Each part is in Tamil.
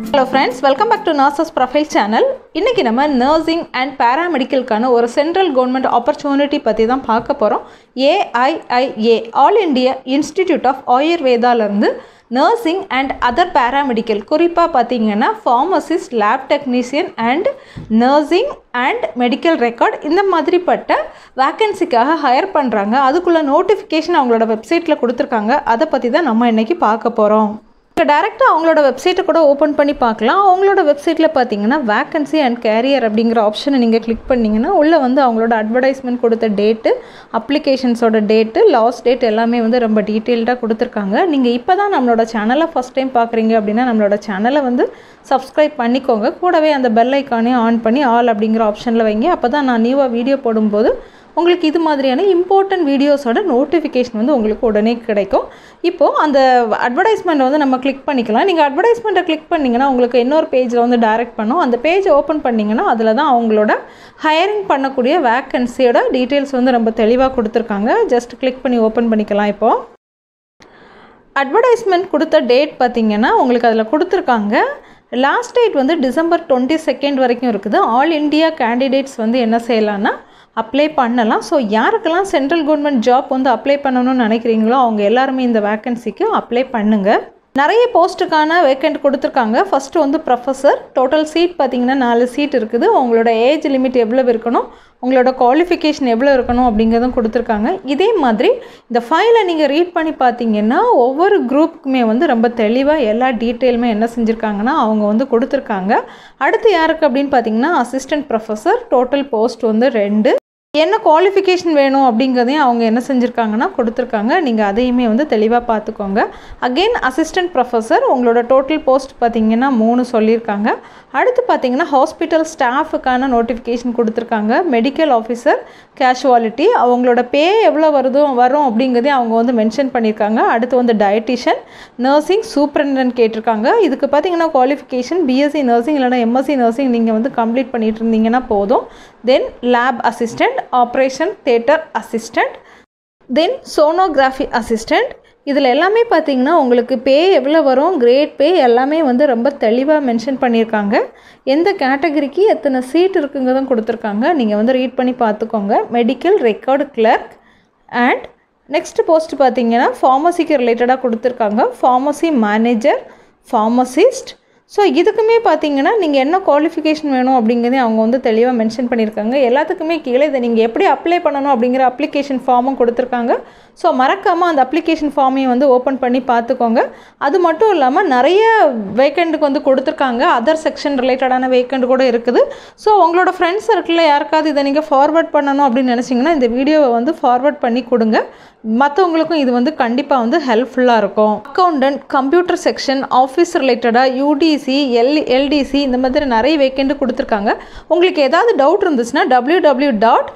hello friends welcome back to nurses profile channel இன்றைக்கி நம்ம நர்சிங் அண்ட் பேராமெடிக்கலுக்கான ஒரு சென்ட்ரல் கவர்மெண்ட் ஆப்பர்ச்சுனிட்டி பற்றி தான் பார்க்க போகிறோம் AIIA all India institute of ஆயுர்வேதாலேருந்து நர்சிங் அண்ட் அதர் பேராமெடிக்கல் குறிப்பாக பார்த்தீங்கன்னா pharmacist lab technician and nursing and medical record இந்த மாதிரிப்பட்ட வேக்கன்சிக்காக ஹையர் பண்ணுறாங்க அதுக்குள்ள நோட்டிஃபிகேஷன் அவங்களோட வெப்சைட்டில் கொடுத்துருக்காங்க அதை பற்றி தான் நம்ம இன்றைக்கி பார்க்க போகிறோம் இப்போ டேரெக்டாக அவங்களோட வெப்சைட்டை கூட ஓப்பன் பண்ணி பார்க்கலாம் அவங்களோட வெப்சைட்டில் பார்த்தீங்கன்னா வேக்கன்சி அண்ட் கேரியர் அப்படிங்கிற ஆப்ஷனை நீங்கள் கிளிக் பண்ணிங்கன்னா உள்ளே வந்து அவங்களோட அட்வர்டைஸ்மெண்ட் கொடுத்த டேட்டு அப்ளிகேஷன்ஸோட டேட்டு லாஸ்ட் டேட் எல்லாமே வந்து ரொம்ப டீட்டெயில்டாக கொடுத்துருக்காங்க நீங்கள் இப்போ தான் நம்மளோட சேனலை ஃபஸ்ட் டைம் பார்க்குறீங்க அப்படின்னா நம்மளோட சேனலை வந்து சப்ஸ்கிரைப் பண்ணிக்கோங்க கூடவே அந்த பெல் ஐக்கானையும் ஆன் பண்ணி ஆல் அப்படிங்கிற ஆப்ஷனில் வைங்க அப்போ தான் நான் நியூவாக வீடியோ போடும்போது உங்களுக்கு இது மாதிரியான இம்பார்ட்டன்ட் வீடியோஸோட நோட்டிஃபிகேஷன் வந்து உங்களுக்கு உடனே கிடைக்கும் இப்போது அந்த அட்வர்டைஸ்மெண்ட் வந்து நம்ம கிளிக் பண்ணிக்கலாம் நீங்கள் அட்வர்டைஸ்மெண்ட்டை கிளிக் பண்ணிங்கன்னா உங்களுக்கு இன்னொரு பேஜில் வந்து டைரக்ட் பண்ணும் அந்த பேஜை ஓப்பன் பண்ணிங்கன்னா அதில் தான் அவங்களோட ஹையரிங் பண்ணக்கூடிய வேக்கன்சியோட டீட்டெயில்ஸ் வந்து ரொம்ப தெளிவாக கொடுத்துருக்காங்க ஜஸ்ட் கிளிக் பண்ணி ஓப்பன் பண்ணிக்கலாம் இப்போது அட்வர்டைஸ்மெண்ட் கொடுத்த டேட் பார்த்தீங்கன்னா உங்களுக்கு அதில் கொடுத்துருக்காங்க லாஸ்ட் டேட் வந்து டிசம்பர் டுவெண்ட்டி செகண்ட் வரைக்கும் இருக்குது ஆல் இண்டியா கேண்டிடேட்ஸ் வந்து என்ன செய்யலான்னா அப்ளை பண்ணலாம் ஸோ யாருக்கெல்லாம் சென்ட்ரல் கவர்மெண்ட் ஜாப் வந்து அப்ளை பண்ணணும்னு நினைக்கிறீங்களோ அவங்க எல்லாருமே இந்த வேக்கன்சிக்கு அப்ளை பண்ணுங்கள் நிறைய போஸ்ட்டுக்கான வேக்கண்ட் கொடுத்துருக்காங்க ஃபஸ்ட்டு வந்து ப்ரொஃபஸர் டோட்டல் சீட் பார்த்தீங்கன்னா நாலு சீட் இருக்குது உங்களோட ஏஜ் லிமிட் எவ்வளோ இருக்கணும் உங்களோட குவாலிஃபிகேஷன் எவ்வளோ இருக்கணும் அப்படிங்கிறதும் கொடுத்துருக்காங்க இதே மாதிரி இந்த ஃபைலை நீங்கள் ரீட் பண்ணி பார்த்தீங்கன்னா ஒவ்வொரு குரூப்புக்குமே வந்து ரொம்ப தெளிவாக எல்லா டீட்டெயிலுமே என்ன செஞ்சுருக்காங்கன்னா அவங்க வந்து கொடுத்துருக்காங்க அடுத்து யாருக்கு அப்படின்னு பார்த்தீங்கன்னா அசிஸ்டன்ட் ப்ரொஃபஸர் டோட்டல் போஸ்ட் வந்து ரெண்டு என்ன குவாலிஃபிகேஷன் வேணும் அப்படிங்கிறதையும் அவங்க என்ன செஞ்சுருக்காங்கன்னா கொடுத்துருக்காங்க நீங்கள் அதையுமே வந்து தெளிவாக பார்த்துக்கோங்க அகெயின் அசிஸ்டன்ட் ப்ரொஃபஸர் உங்களோட டோட்டல் போஸ்ட் பார்த்தீங்கன்னா மூணு சொல்லியிருக்காங்க அடுத்து பார்த்தீங்கன்னா ஹாஸ்பிட்டல் ஸ்டாஃபுக்கான நோட்டிஃபிகேஷன் கொடுத்துருக்காங்க மெடிக்கல் ஆஃபீஸர் கேஷுவாலிட்டி அவங்களோட பே எவ்வளோ வருதோ வரும் அப்படிங்கிறதையும் அவங்க வந்து மென்ஷன் பண்ணியிருக்காங்க அடுத்து வந்து டயட்டிஷியன் நர்சிங் சூப்பரண்டன் கேட்டிருக்காங்க இதுக்கு பார்த்தீங்கன்னா குவாலிஃபிகேஷன் பிஎஸ்சி நர்சிங் இல்லைனா எம்எஸ்சி நர்சிங் நீங்கள் வந்து கம்ப்ளீட் பண்ணிட்டு இருந்தீங்கன்னா போதும் then lab assistant operation theatre assistant then sonography assistant இதில் எல்லாமே பார்த்தீங்கன்னா உங்களுக்கு பே எவ்வளோ வரும் கிரேட் பே எல்லாமே வந்து ரொம்ப தெளிவாக மென்ஷன் பண்ணியிருக்காங்க எந்த கேட்டகரிக்கு எத்தனை சீட் இருக்குங்கிறதும் கொடுத்துருக்காங்க நீங்கள் வந்து ரீட் பண்ணி பார்த்துக்கோங்க medical record clerk and next post பார்த்தீங்கன்னா ஃபார்மசிக்கு ரிலேட்டடாக கொடுத்துருக்காங்க ஃபார்மசி மேனேஜர் ஃபார்மசிஸ்ட் ஸோ இதுக்குமே பார்த்தீங்கன்னா நீங்கள் என்ன குவாலிஃபிகேஷன் வேணும் அப்படிங்கிறதையும் அவங்க வந்து தெளிவாக மென்ஷன் பண்ணியிருக்காங்க எல்லாத்துக்குமே கீழே இதை நீங்கள் எப்படி அப்ளை பண்ணணும் அப்படிங்கிற அப்ளிகேஷன் ஃபார்மும் கொடுத்துருக்காங்க ஸோ மறக்காமல் அந்த அப்ளிகேஷன் ஃபார்மையும் வந்து ஓப்பன் பண்ணி பார்த்துக்கோங்க அது மட்டும் இல்லாமல் நிறைய வேக்கண்ட்டுக்கு வந்து கொடுத்துருக்காங்க அதர் செக்ஷன் ரிலேட்டடான வேக்கண்ட் கூட இருக்குது ஸோ உங்களோட ஃப்ரெண்ட்ஸ் சர்க்கிளில் யாருக்காவது இதை நீங்கள் ஃபார்வர்ட் பண்ணணும் அப்படின்னு நினச்சிங்கன்னா இந்த வீடியோவை வந்து ஃபார்வர்ட் பண்ணி கொடுங்க மற்றவங்களுக்கும் இது வந்து கண்டிப்பாக வந்து ஹெல்ப்ஃபுல்லாக இருக்கும் அக்கௌண்டன்ட் கம்ப்யூட்டர் செக்ஷன் ஆஃபீஸ் ரிலேட்டடாக யூடிசி எல் எல்டிசி இந்த மாதிரி நிறைய வேக்கண்ட் கொடுத்துருக்காங்க உங்களுக்கு ஏதாவது டவுட் இருந்துச்சுன்னா W W dot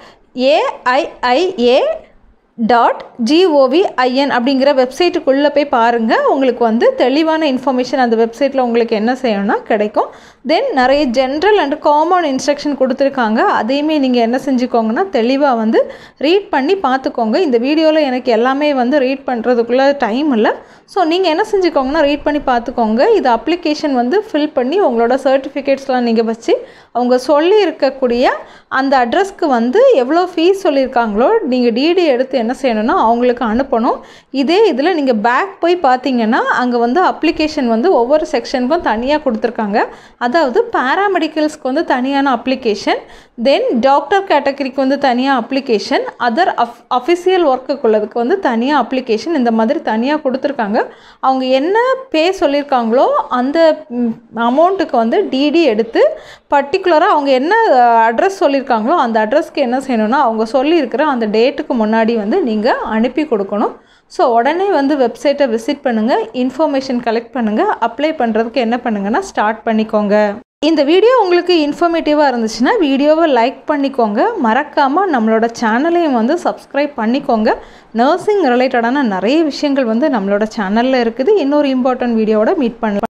AIIA dot GOVIN அப்படிங்கிற வெப்சைட்டுக்குள்ளே போய் பாருங்கள் உங்களுக்கு வந்து தெளிவான இன்ஃபர்மேஷன் அந்த வெப்சைட்டில் உங்களுக்கு என்ன செய்யணும்னா கிடைக்கும் தென் நிறைய ஜென்ரல் அண்ட் காமன் இன்ஸ்ட்ரக்ஷன் கொடுத்துருக்காங்க அதையுமே நீங்கள் என்ன செஞ்சுக்கோங்கன்னா தெளிவாக வந்து ரீட் பண்ணி பார்த்துக்கோங்க இந்த வீடியோவில் எனக்கு எல்லாமே வந்து ரீட் பண்ணுறதுக்குள்ளே டைம் இல்லை ஸோ நீங்கள் என்ன செஞ்சுக்கோங்கன்னா ரீட் பண்ணி பார்த்துக்கோங்க இது அப்ளிகேஷன் வந்து ஃபில் பண்ணி உங்களோட சர்டிஃபிகேட்ஸ்லாம் நீங்கள் வச்சு அவங்க சொல்லி இருக்கக்கூடிய அந்த அட்ரஸ்க்கு வந்து எவ்வளோ ஃபீஸ் சொல்லியிருக்காங்களோ நீங்கள் டிடி எடுத்து என்ன செய்யணும்னா அவங்களுக்கு அனுப்பணும் இதே இதில் நீங்கள் பேக் போய் பார்த்தீங்கன்னா அங்கே வந்து அப்ளிகேஷன் வந்து ஒவ்வொரு செக்ஷனுக்கும் தனியாக கொடுத்துருக்காங்க அதாவது பேராமெடிக்கல்ஸ்க்கு வந்து தனியான அப்ளிகேஷன் தென் டாக்டர் கேட்டகரிக்கு வந்து தனியாக அப்ளிகேஷன் அதர் அஃப் அஃபிஷியல் ஒர்க்குக்குள்ளதுக்கு வந்து தனியாக அப்ளிகேஷன் இந்த மாதிரி தனியாக கொடுத்துருக்காங்க அவங்க என்ன பே சொல்லியிருக்காங்களோ அந்த அமௌண்ட்டுக்கு வந்து டிடி எடுத்து பர்டிகுலராக அவங்க என்ன அட்ரஸ் சொல்லியிருக்காங்களோ அந்த அட்ரஸ்க்கு என்ன செய்யணும்னா அவங்க சொல்லியிருக்கிற அந்த டேட்டுக்கு முன்னாடி வந்து நீங்கள் அனுப்பி கொடுக்கணும் ஸோ உடனே வந்து வெப்சைட்டை விசிட் பண்ணுங்கள் இன்ஃபர்மேஷன் கலெக்ட் பண்ணுங்கள் அப்ளை பண்ணுறதுக்கு என்ன பண்ணுங்கன்னா ஸ்டார்ட் பண்ணிக்கோங்க இந்த வீடியோ உங்களுக்கு இன்ஃபர்மேட்டிவாக இருந்துச்சுன்னா வீடியோவை லைக் பண்ணிக்கோங்க மறக்காமல் நம்மளோட சேனலையும் வந்து சப்ஸ்கிரைப் பண்ணிக்கோங்க நர்சிங் ரிலேட்டடான நிறைய விஷயங்கள் வந்து நம்மளோட சேனலில் இருக்குது இன்னொரு இம்பார்ட்டன்ட் வீடியோவோட மீட் பண்ணலாம்